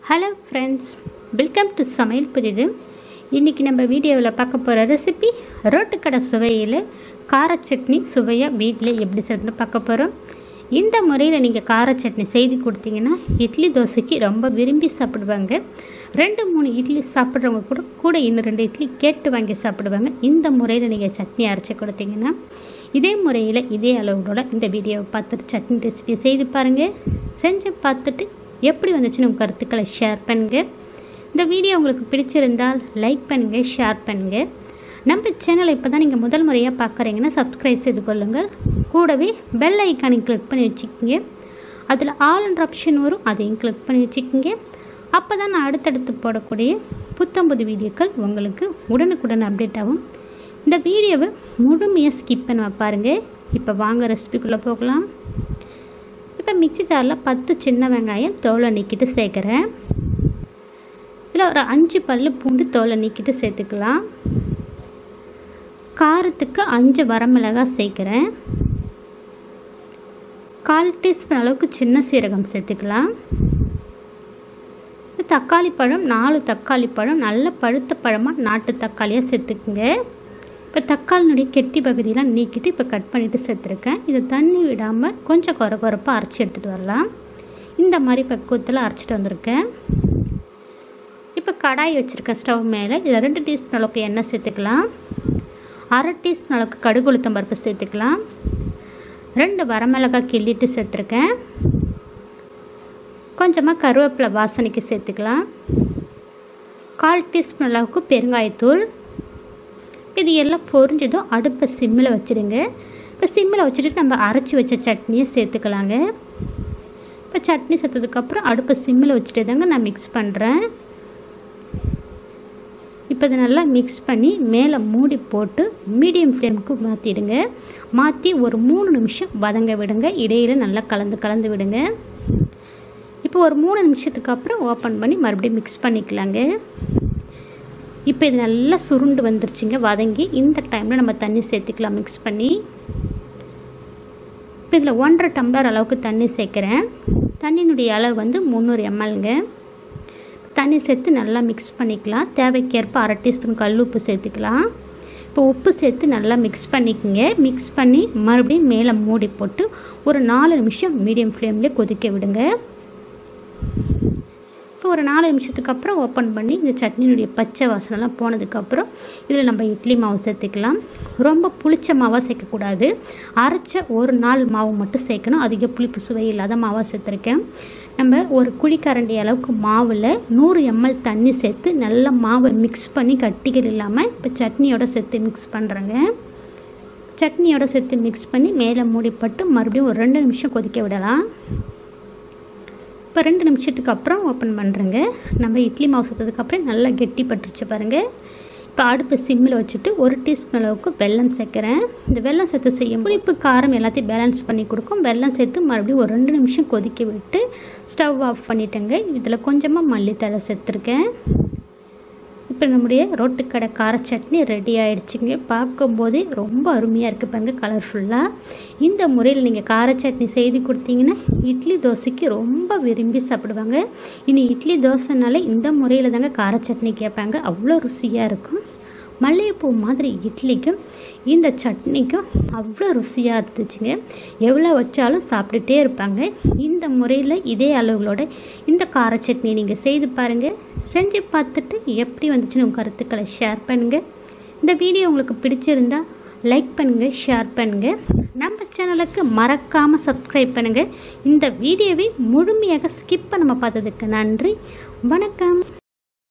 hello friends welcome to சமையல் புதிது இன்றைக்கி நம்ம வீடியோவில் பார்க்க போகிற ரெசிபி ரோட்டுக்கடை சுவையில் கார சட்னி சுவையாக வீட்டில் எப்படி செய்யணும்னு பார்க்க போகிறோம் இந்த முறையில் நீங்கள் கார சட்னி செய்து கொடுத்தீங்கன்னா இட்லி தோசைக்கு ரொம்ப விரும்பி சாப்பிடுவாங்க ரெண்டு மூணு இட்லி சாப்பிட்றவங்க கூட கூட இன்னும் ரெண்டு இட்லி கேட்டு வாங்கி சாப்பிடுவாங்க இந்த முறையில் நீங்கள் சட்னி அரைச்சி கொடுத்தீங்கன்னா இதே முறையில் இதே அளவுகளோட இந்த வீடியோவை பார்த்துட்டு சட்னி ரெசிபி செய்து பாருங்கள் செஞ்சு பார்த்துட்டு எப்படி வந்துச்சுன்னு உங்கள் கருத்துக்களை ஷேர் பண்ணுங்கள் இந்த வீடியோ உங்களுக்கு பிடிச்சிருந்தால் லைக் பண்ணுங்கள் ஷேர் பண்ணுங்கள் நம்ம சேனலை இப்போ தான் நீங்கள் முதல் முறையாக பார்க்குறீங்கன்னா சப்ஸ்கிரைப் செய்து கொள்ளுங்கள் கூடவே பெல் ஐக்கானை கிளிக் பண்ணி வச்சுக்கோங்க அதில் ஆல்ன்ற ஆப்ஷன் வரும் அதையும் கிளிக் பண்ணி வச்சுக்கோங்க அப்போ தான் நான் அடுத்தடுத்து போடக்கூடிய புத்தம்புது வீடியோக்கள் உங்களுக்கு உடனுக்குடன் அப்டேட் ஆகும் இந்த வீடியோவை முழுமையாக ஸ்கிப் பண்ண பாருங்கள் இப்போ வாங்க ரெசிபிக்குள்ளே போகலாம் இப்போ மிக்ஸி ஜாரில் பத்து சின்ன வெங்காயம் தோலை நீக்கிட்டு சேர்க்குறேன் இதில் ஒரு அஞ்சு பல் பூண்டு தோலை நீக்கிட்டு சேர்த்துக்கலாம் காரத்துக்கு அஞ்சு வரமிளகாய் சேர்க்குறேன் கால் டீஸ்பூன் அளவுக்கு சின்ன சீரகம் சேர்த்துக்கலாம் தக்காளி பழம் நாலு தக்காளி பழம் நல்ல பழுத்த பழமாக நாட்டு தக்காளியாக சேர்த்துக்குங்க இப்போ தக்காளினுடைய கெட்டி பகுதியெலாம் நீக்கிட்டு இப்போ கட் பண்ணிவிட்டு சேர்த்துருக்கேன் இதை தண்ணி விடாமல் கொஞ்சம் குறை குறைப்பாக அரைச்சி எடுத்துகிட்டு வரலாம் இந்த மாதிரி பக்குவத்தில் அரைச்சிட்டு வந்திருக்கேன் இப்போ கடாய் வச்சுருக்கேன் ஸ்டவ் மேலே இதில் ரெண்டு டீஸ்பூன் அளவுக்கு எண்ணெய் சேர்த்துக்கலாம் அரை டீஸ்பூன் அளவுக்கு கடுகு உளுத்தம் பருப்பு சேர்த்துக்கலாம் ரெண்டு வரமிளகாய் கிள்ளிட்டு சேர்த்துருக்கேன் கொஞ்சமாக கருவேப்பிலை வாசனைக்கு சேர்த்துக்கலாம் கால் டீஸ்பூன் அளவுக்கு பெருங்காயத்தூள் இது எல்லாம் பொரிஞ்சதும் அடுப்பை சிம்மில் வச்சுடுங்க இப்போ சிம்மில் வச்சுட்டு நம்ம அரைச்சி வச்ச சட்னியை சேர்த்துக்கலாங்க இப்போ சட்னி சேர்த்ததுக்கப்புறம் அடுப்பை சிம்மில் வச்சுட்டு தாங்க நான் மிக்ஸ் பண்ணுறேன் இப்போ இதை நல்லா மிக்ஸ் பண்ணி மேலே மூடி போட்டு மீடியம் ஃப்ளேமுக்கு மாற்றிடுங்க மாற்றி ஒரு மூணு நிமிஷம் வதங்க விடுங்க இடையில் நல்லா கலந்து கலந்து விடுங்க இப்போ ஒரு மூணு நிமிஷத்துக்கு அப்புறம் ஓப்பன் பண்ணி மறுபடியும் மிக்ஸ் பண்ணிக்கலாங்க இப்போ இது நல்லா சுருண்டு வந்துருச்சுங்க வதங்கி இந்த டைமில் நம்ம தண்ணி சேர்த்துக்கலாம் மிக்ஸ் பண்ணி இப்போ இதில் ஒன்றரை டம்ளர் அளவுக்கு தண்ணி சேர்க்குறேன் தண்ணியினுடைய அளவு வந்து முந்நூறு எம்எல்ங்க தண்ணி சேர்த்து நல்லா மிக்ஸ் பண்ணிக்கலாம் தேவைக்கேற்ப அரை டீஸ்பூன் கல் உப்பு சேர்த்துக்கலாம் இப்போ உப்பு சேர்த்து நல்லா மிக்ஸ் பண்ணிக்கோங்க மிக்ஸ் பண்ணி மறுபடியும் மேலே மூடி போட்டு ஒரு நாலு நிமிஷம் மீடியம் ஃப்ளேம்லேயே கொதிக்க விடுங்க இப்போ ஒரு நாலு நிமிஷத்துக்கு அப்புறம் ஓப்பன் பண்ணி இந்த சட்னியுடைய பச்சை வாசனைலாம் போனதுக்கப்புறம் இதில் நம்ம இட்லி மாவு சேர்த்துக்கலாம் ரொம்ப புளிச்ச மாவாக சேர்க்கக்கூடாது அரைச்ச ஒரு நாள் மாவு மட்டும் சேர்க்கணும் அதிக புளிப்பு சுவை இல்லாத மாவாக சேர்த்துருக்கேன் நம்ம ஒரு குழிக்கரண்டி அளவுக்கு மாவில் நூறு எம்எல் தண்ணி சேர்த்து நல்லா மாவை மிக்ஸ் பண்ணி கட்டிகள் இல்லாமல் இப்போ சட்னியோட சேர்த்து மிக்ஸ் பண்ணுறேங்க சட்னியோட சேர்த்து மிக்ஸ் பண்ணி மேலே மூடிப்பட்டு மறுபடியும் ஒரு ரெண்டு நிமிஷம் கொதிக்க விடலாம் இப்போ ரெண்டு நிமிஷத்துக்கு அப்புறம் ஓப்பன் பண்ணுறேங்க நம்ம இட்லி மாவு சேர்த்ததுக்கப்புறம் நல்லா கெட்டி பட்டுருச்சு பாருங்கள் இப்போ அடுப்பு சிம்மில் வச்சுட்டு ஒரு டீஸ்பூன் அளவுக்கு வெல்லம் சேர்க்குறேன் இந்த வெல்லம் சேர்த்து செய்யும் புளிப்பு காரம் எல்லாத்தையும் பேலன்ஸ் பண்ணி கொடுக்கும் வெல்லம் சேர்த்து மறுபடியும் ஒரு ரெண்டு நிமிஷம் கொதிக்க விட்டு ஸ்டவ் ஆஃப் பண்ணிட்டேங்க இதில் கொஞ்சமாக மல்லித்தலை சேர்த்துருக்கேன் இப்போ நம்முடைய ரோட்டுக்கடை கார சட்னி ரெடி ஆகிடுச்சிங்க பார்க்கும்போதே ரொம்ப அருமையாக இருக்குது பாருங்கள் கலர்ஃபுல்லாக இந்த முறையில் நீங்கள் கார சட்னி செய்து கொடுத்தீங்கன்னா இட்லி தோசைக்கு ரொம்ப விரும்பி சாப்பிடுவாங்க இனி இட்லி தோசைனால இந்த முறையில் தாங்க கார சட்னி கேட்பாங்க அவ்வளோ ருசியாக இருக்கும் மல்லிகைப்பூ மாதிரி இட்லிக்கும் இந்த சட்னிக்கும் அவ்வளோ ருசியாக இருந்துச்சுங்க எவ்வளோ வச்சாலும் சாப்பிட்டுட்டே இருப்பாங்க இந்த முறையில் இதே அளவுகளோட இந்த கார சட்னி நீங்கள் செய்து பாருங்கள் செஞ்சு பார்த்துட்டு எப்படி வந்துச்சுன்னு உங்கள் கருத்துக்களை ஷேர் பண்ணுங்கள் இந்த வீடியோ உங்களுக்கு பிடிச்சிருந்தா லைக் பண்ணுங்கள் ஷேர் பண்ணுங்கள் நம்ம சேனலுக்கு மறக்காமல் சப்ஸ்கிரைப் பண்ணுங்கள் இந்த வீடியோவை முழுமையாக ஸ்கிப் பண்ணாமல் பார்த்ததுக்கு நன்றி வணக்கம்